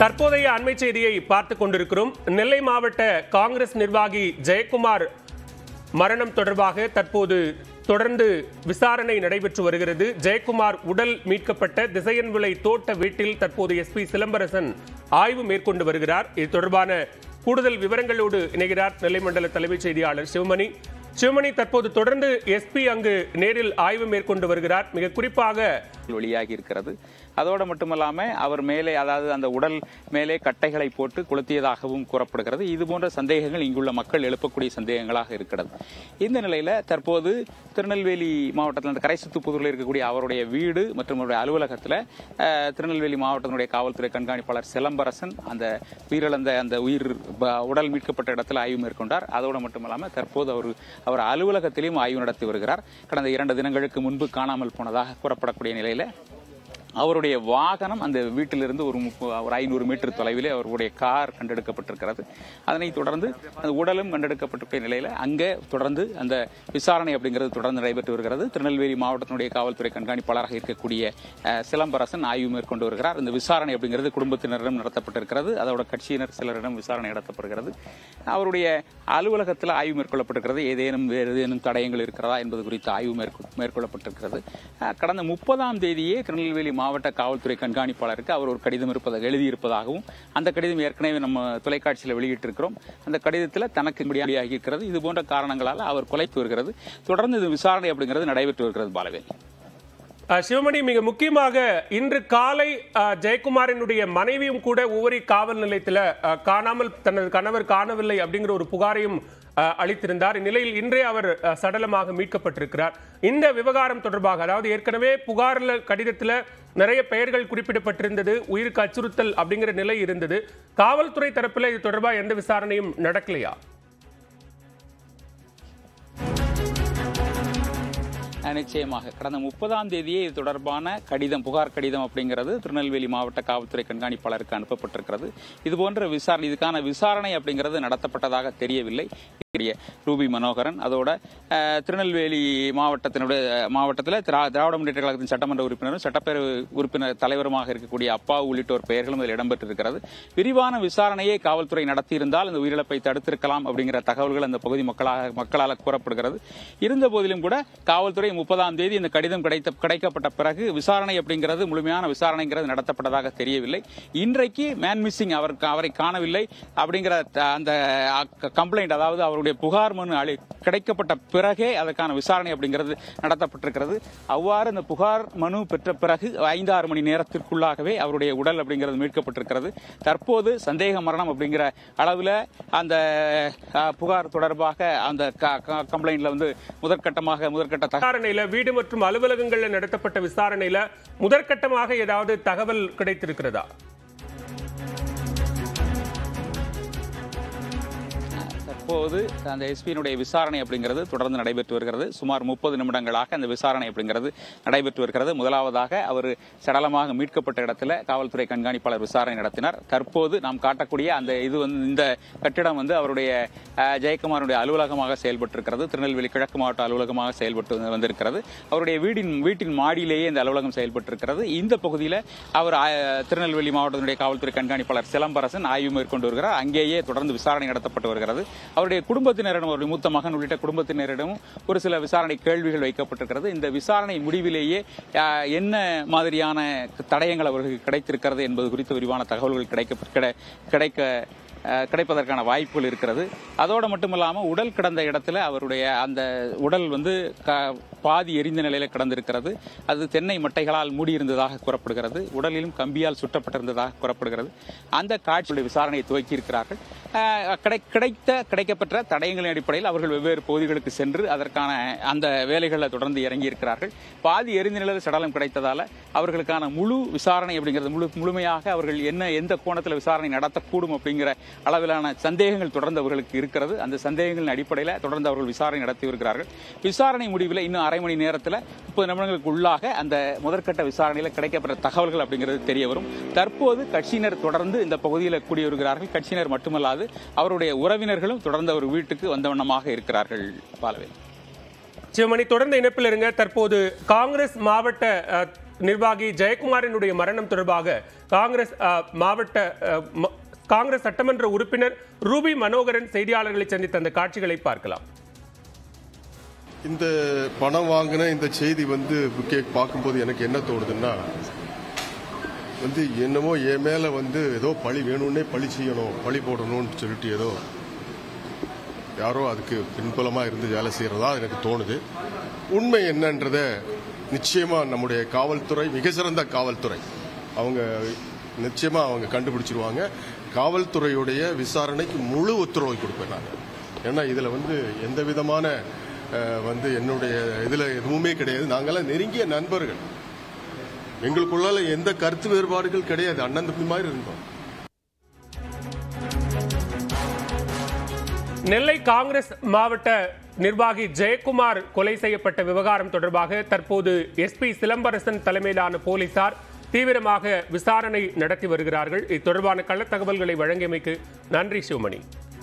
தற்போதைய அண்மை செய்தியை பார்த்துக் கொண்டிருக்கிறோம் நெல்லை மாவட்ட காங்கிரஸ் நிர்வாகி ஜெயக்குமார் மரணம் தொடர்பாக தற்போது தொடர்ந்து விசாரணை நடைபெற்று வருகிறது ஜெயக்குமார் உடல் மீட்கப்பட்ட திசையன்விளை தோட்ட வீட்டில் தற்போது எஸ்பி சிலம்பரசன் ஆய்வு மேற்கொண்டு வருகிறார் இது தொடர்பான கூடுதல் விவரங்களோடு இணைகிறார் நெல்லை மண்டல தலைமைச் செய்தியாளர் சிவமணி சிவமணி தற்போது தொடர்ந்து எஸ்பி அங்கு நேரில் ஆய்வு மேற்கொண்டு வருகிறார் மிக குறிப்பாக வெளியாகி இருக்கிறது அதோடு மட்டுமல்லாம அவர் மேலே அதாவது அந்த உடல் மேலே கட்டைகளை போட்டு கொளுத்தியதாகவும் கூறப்படுகிறது இது போன்ற சந்தேகங்கள் இங்குள்ள மக்கள் எழுப்பக்கூடிய சந்தேகங்களாக இருக்கிறது இந்த நிலையில தற்போது திருநெல்வேலி மாவட்டத்தில் அந்த கரைசுத்துப்புதூரில் இருக்கக்கூடிய அவருடைய வீடு மற்றும் அவருடைய அலுவலகத்தில் அஹ், திருநெல்வேலி மாவட்டத்தினுடைய காவல்துறை கண்காணிப்பாளர் சிலம்பரசன் அந்த உயிரிழந்த அந்த உயிர் ப- உடல் மீட்கப்பட்ட இடத்துல ஆய்வு மேற்கொண்டார் அதோடு மட்டுமல்லாமல் தற்போது அவர் அவர் அலுவலகத்திலையும் ஆய்வு நடத்தி வருகிறார் கடந்த இரண்டு தினங்களுக்கு முன்பு காணாமல் போனதாக கூறப்படக்கூடிய நிலையில அவருடைய வாகனம் அந்த வீட்டிலிருந்து ஒரு முப்ப- ஒரு ஐநூறு மீட்டர் தொலைவிலே அவருடைய கார் கண்டெடுக்கப்பட்டிருக்கிறது அதனைத் தொடர்ந்து அந்த உடலும் கண்டெடுக்கப்பட்டிருக்கிற நிலையில அங்கே தொடர்ந்து அந்த விசாரணை அப்படிங்கிறது தொடர்ந்து நடைபெற்று வருகிறது திருநெல்வேலி மாவட்டத்தினுடைய காவல்துறை கண்காணிப்பாளராக இருக்கக்கூடிய அஹ், சிலம்பரசன் ஆய்வு மேற்கொண்டு வருகிறார் இந்த விசாரணை அப்படிங்கிறது குடும்பத்தினரிடம் நடத்தப்பட்டிருக்கிறது அதோட கட்சியினர் சிலரிடம் விசாரணை நடத்தப்படுகிறது அவருடைய அலுவலகத்தில் ஆய்வு மேற்கொள்ளப்பட்டிருக்கிறது ஏதேனும் வேறு ஏதேனும் தடயங்கள் இருக்கிறதா என்பது குறித்து ஆய்வு மேற்கொ- மேற்கொள்ளப்பட்டிருக்கிறது அஹ், கடந்த முப்பதாம் தேதியே திருநெல்வேலி மாவட்ட காவல்துறை கண்காணிப்பாளருக்கு அவர் ஒரு கடிதம் இருப்பதாக எழுதியிருப்பதாகவும் அந்த கடிதம் ஏற்கனவே நம்ம தொலைக்காட்சியில் வெளியிட்டிருக்கிறோம் அந்த கடிதத்தில் தனக்கு வெளியாகி இருக்கிறது இது போன்ற காரணங்களால் அவர் கொலைத்து வருகிறது தொடர்ந்து இது விசாரணை அப்படிங்கிறது நடைபெற்று வருகிறது பாலவேல் அஹ் சிவமணி மிக முக்கியமாக இன்று காலை அஹ், ஜெயக்குமாரினுடைய மனைவியும் கூட உவரி காவல் நிலையத்தில் அஹ், காணாமல் தனது கணவர் காணவில்லை அப்படிங்கிற ஒரு புகாரையும் அஹ், அளித்திருந்தார் இந்நிலையில் இன்றே அவர் அஹ், சடலமாக மீட்கப்பட்டிருக்கிறார் இந்த விவகாரம் தொடர்பாக அதாவது ஏற்கனவே புகார்ல கடிதத்தில் நிறைய பெயர்கள் குறிப்பிடப்பட்டிருந்தது உயிருக்கு அச்சுறுத்தல் அப்படிங்கிற நிலை இருந்தது காவல்துறை தரப்பில் இது தொடர்பாக எந்த விசாரணையும் நடக்கலையா அஹ் நிச்சயமாக கடந்த முப்பதாம் தேதியே இது தொடர்பான கடிதம் புகார் கடிதம் அப்படிங்கிறது திருநெல்வேலி மாவட்ட காவல்துறை கண்காணிப்பாளருக்கு அனுப்பப்பட்டிருக்கிறது இது போன்ற விசாரணை இதுக்கான விசாரணை அப்படிங்கிறது நடத்தப்பட்டதாக தெரியவில்லை பெரிய ரூபி மனோகரன் அதோட அஹ், திருநெல்வேலி மாவட்டத்தினுடைய மாவட்டத்தில் திரா- திராவிட முன்னேற்ற கழகத்தின் சட்டமன்ற உறுப்பினரும் சட்டப்பேரவை உறுப்பினர் தலைவருமாக இருக்கக்கூடிய அப்பா உள்ளிட்டோர் பெயர்களும் இதில் இடம்பெற்றிருக்கிறது விரிவான விசாரணையை காவல்துறை நடத்தியிருந்தால் இந்த உயிரிழப்பை தடுத்திருக்கலாம் அப்படிங்கிற தகவல்கள் அந்த பகுதி மக்களாக மக்களால் கூறப்படுகிறது இருந்த போதிலும் கூட காவல்துறை முப்பதாம் தேதி இந்த கடிதம் கிடைத்த கிடைக்கப்பட்ட பிறகு விசாரணை அப்படிங்கிறது முழுமையான விசாரணைங்கிறது நடத்தப்பட்டதாக தெரியவில்லை இன்றைக்கு மேன் மிஸ்ஸிங் அவர் அவரை காணவில்லை அப்படிங்கிற த- அந்த கம்ப்ளைண்ட் அதாவது அவருடைய புகார் மனு அளி கிடைக்கப்பட்ட பிறகே அதற்கான விசாரணை அப்படிங்கிறது நடத்தப்பட்டிருக்கிறது அவ்வாறு இந்த புகார் மனு பெற்ற பிறகு ஐந்தாறு மணி நேரத்திற்குள்ளாகவே அவருடைய உடல் அப்படிங்கிறது மீட்கப்பட்டிருக்கிறது தற்போது சந்தேக மரணம் அப்படிங்கிற அளவில் அந்த அஹ், புகார் தொடர்பாக அந்த கம்ப்ளைண்ட்ல வந்து முதற்கட்டமாக முதற்கட்ட தகவல் விசாரணையில வீடு மற்றும் அலுவலகங்கள்ல நடத்தப்பட்ட விசாரணையில முதற்கட்டமாக ஏதாவது தகவல் கிடைத்திருக்கிறதா தற்போது அந்த எஸ்பியினுடைய விசாரணை அப்படிங்கிறது தொடர்ந்து நடைபெற்று வருகிறது சுமார் முப்பது நிமிடங்களாக அந்த விசாரணை அப்படிங்கிறது நடைபெற்று வருகிறது முதலாவதாக அவர் சடலமாக மீட்கப்பட்ட இடத்துல காவல்துறை கண்காணிப்பாளர் விசாரணை நடத்தினார் தற்போது நாம் காட்டக்கூடிய அந்த இது வந்து இந்த கட்டிடம் வந்து அவருடைய அஹ், ஜெயக்குமாருடைய அலுவலகமாக செயல்பட்டிருக்கிறது திருநெல்வேலி கிழக்கு மாவட்ட அலுவலகமாக செயல்பட்டு வந்திருக்கிறது அவருடைய வீடின் வீட்டின் மாடியிலேயே இந்த அலுவலகம் செயல்பட்டிருக்கிறது இந்த பகுதியில் அவர் அஹ், திருநெல்வேலி மாவட்டத்தினுடைய காவல்துறை கண்காணிப்பாளர் சிலம்பரசன் ஆய்வு மேற்கொண்டு வருகிறார் அங்கேயே தொடர்ந்து விசாரணை நடத்தப்பட்டு வருகிறது அவருடைய குடும்பத்தினரிடம் அவருடைய மூத்த மகன் உள்ளிட்ட குடும்பத்தினரிடமும் ஒரு சில விசாரணை கேள்விகள் வைக்கப்பட்டிருக்கிறது இந்த விசாரணை முடிவிலேயே அஹ், என்ன மாதிரியான தடயங்கள் அவர்களுக்கு கிடைத்திருக்கிறது என்பது குறித்து விரிவான தகவல்கள் கிடைக்க கிடை- கிடைக்க அஹ், கிடைப்பதற்கான வாய்ப்புகள் இருக்கிறது அதோடு மட்டுமில்லாமல் உடல் கிடந்த இடத்துல அவருடைய அந்த உடல் வந்து க- பாதி எரிந்த நிலையில கிடந்திருக்கிறது அது தென்னை மட்டைகளால் மூடியிருந்ததாக கூறப்படுகிறது உடலிலும் கம்பியால் சுட்டப்பட்டிருந்ததாக கூறப்படுகிறது அந்த காட்சியுடைய விசாரணையை துவக்கி இருக்கிறார்கள் அஹ், கிடை கிடைத்த கிடைக்கப்பெற்ற தடயங்களின் அடிப்படையில் அவர்கள் வெவ்வேறு பகுதிகளுக்கு சென்று அதற்கான அந்த வேலைகளில் தொடர்ந்து இறங்கி இருக்கிறார்கள் பாதி எரிந்த நிலையில் சடலம் கிடைத்ததால அவர்களுக்கான முழு விசாரணை அப்படிங்கிறது முழு முழுமையாக அவர்கள் என்ன எந்த கோணத்தில் விசாரணை நடத்தக்கூடும் அப்படிங்கிற அளவிலான சந்தேகங்கள் தொடர்ந்து அவர்களுக்கு இருக்கிறது அந்த சந்தேகங்களின் அடிப்படையில் தொடர்ந்து அவர்கள் விசாரணை நடத்தி வருகிறார்கள் விசாரணை முடிவில் இன்னும் அரை மணி நேரத்தில் முப்பது நிமிடங்களுக்கு உள்ளாக அந்த முதற்கட்ட விசாரணையில் கிடைக்கப்பட்ட தகவல்கள் அப்படிங்கிறது தெரிய வரும் தற்போது கட்சியினர் தொடர்ந்து இந்த பகுதியில் கூடி வருகிறார்கள் கட்சியினர் மட்டுமல்லாது அவருடைய உறவினர்களும் தொடர்ந்து அவர் வீட்டுக்கு வந்த வண்ணமாக இருக்கிறார்கள் பாலவேல் சிவமணி தொடர்ந்து இணைப்பில் இருங்க தற்போது காங்கிரஸ் மாவட்ட அஹ், நிர்வாகி ஜெயக்குமாரினுடைய மரணம் தொடர்பாக காங்கிரஸ் அஹ், மாவட்ட அஹ், ம- காங்கிரஸ் சட்டமன்ற உறுப்பினர் ரூபி மனோகரன் செய்தியாளர்களை சந்தித்த அந்த காட்சிகளை பார்க்கலாம் இந்த பணம் வாங்கின இந்த செய்தி வந்து கே பார்க்கும்போது எனக்கு என்ன தோணுதுன்னா வந்து என்னமோ என் மேல வந்து ஏதோ பழி வேணும்னே பழி செய்யணும் பழி போடணும்னு சொல்லிட்டு ஏதோ யாரோ அதுக்கு பின்புலமா இருந்து வேலை செய்யறதா எனக்கு தோணுது உண்மை என்னன்றத நிச்சயமா நம்முடைய காவல்துறை மிக சிறந்த காவல்துறை அவங்க நிச்சயமா அவங்க கண்டுபிடிச்சிருவாங்க காவல்துறையுடைய விசாரணைக்கு முழு ஒத்துழைப்பு கொடுப்பேன் நான் ஏன்னா இதுல வந்து எந்த விதமான அஹ், வந்து என்னுடைய இதுல எதுவுமே கிடையாது நாங்கெல்லாம் நெருங்கிய நண்பர்கள் எங்களுக்குள்ளால எந்த கருத்து வேறுபாடுகள் கிடையாது அண்ணன் தம்பி மாதிரி இருந்தோம் நெல்லை காங்கிரஸ் மாவட்ட நிர்வாகி ஜெயக்குமார் கொலை செய்யப்பட்ட விவகாரம் தொடர்பாக தற்போது எஸ்பி சிலம்பரசன் தலைமையிலான போலீசார் தீவிரமாக விசாரணை நடத்தி வருகிறார்கள் இது தொடர்பான கள்ள தகவல்களை வழங்கியமைக்கு நன்றி சிவமணி